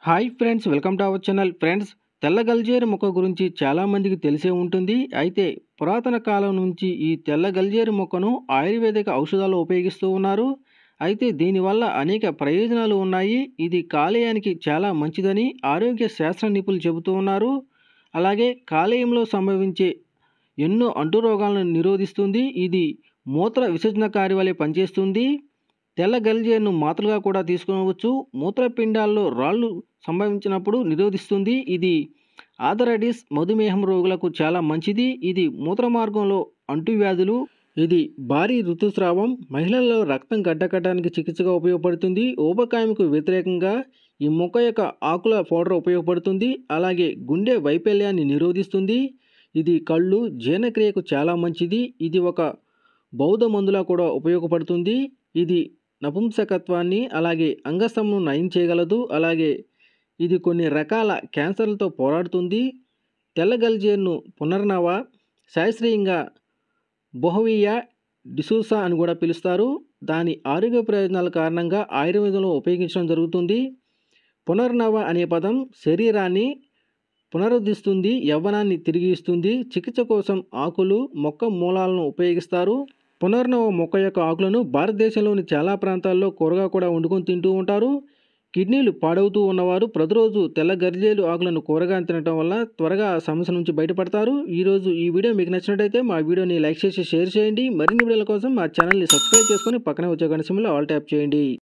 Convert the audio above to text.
hi friends welcome to our channel friends తెల్ల గల్జేరు మొక్క గురించి చాలామందికి తెలిసే ఉంటుంది అయితే పురాతన కాలం నుంచి ఈ తెల్ల గల్జేరు మొక్కను ఆయుర్వేదిక ఔషధాలు ఉపయోగిస్తూ ఉన్నారు అయితే దీనివల్ల అనేక ప్రయోజనాలు ఉన్నాయి ఇది కాలేయానికి చాలా మంచిదని ఆరోగ్య శాస్త్ర నిపుణులు చెబుతూ ఉన్నారు అలాగే కాలేయంలో సంభవించే ఎన్నో అంటురోగాలను నిరోధిస్తుంది ఇది మూత్ర విసర్జనకారి వలె పనిచేస్తుంది తెల్ల గల్జేరును మాత్రలుగా కూడా తీసుకోవచ్చు మూత్రపిండాల్లో రాళ్ళు సంభవించినప్పుడు నిరోధిస్తుంది ఇది ఆథరైటిస్ మధుమేహం రోగులకు చాలా మంచిది ఇది మూత్ర మార్గంలో అంటువ్యాధులు ఇది భారీ ఋతుస్రావం మహిళల్లో రక్తం గడ్డకట్టడానికి చికిత్సగా ఉపయోగపడుతుంది ఊబకాయంకు వ్యతిరేకంగా ఈ మొక్క యొక్క ఆకుల పౌడర్ ఉపయోగపడుతుంది అలాగే గుండె వైఫల్యాన్ని నిరోధిస్తుంది ఇది కళ్ళు జీర్ణక్రియకు చాలా మంచిది ఇది ఒక బౌద్ధ మందులా కూడా ఉపయోగపడుతుంది ఇది నపుంసకత్వాన్ని అలాగే అంగస్తంను నయం చేయగలదు అలాగే ఇది కొన్ని రకాల క్యాన్సర్లతో పోరాడుతుంది తెల్ల గల్జేర్ను పునర్నవ శాస్త్రీయంగా బొహవియా డిసూసా అని కూడా పిలుస్తారు దాని ఆరోగ్య ప్రయోజనాల కారణంగా ఆయుర్వేదంలో ఉపయోగించడం జరుగుతుంది పునర్నవ అనే పదం శరీరాన్ని పునరుద్ధరిస్తుంది యవ్వనాన్ని తిరిగి ఇస్తుంది చికిత్స కోసం ఆకులు మొక్క మూలాలను ఉపయోగిస్తారు పునర్నవ మొక్క యొక్క ఆకులను భారతదేశంలోని చాలా ప్రాంతాల్లో కూరగా కూడా వండుకొని తింటూ ఉంటారు కిడ్నీలు పాడవుతూ ఉన్నవారు ప్రతిరోజు తెల్ల గర్జేలు ఆకులను కూరగా తినడం వల్ల త్వరగా ఆ సమస్య నుంచి బయటపడతారు ఈరోజు ఈ వీడియో మీకు నచ్చినట్టయితే మా వీడియోని లైక్ చేసి షేర్ చేయండి మరిన్ని వీడియోల కోసం మా ఛానల్ని సబ్స్క్రైబ్ చేసుకొని పక్కనే వచ్చే గణసంలో ఆల్ ట్యాప్ చేయండి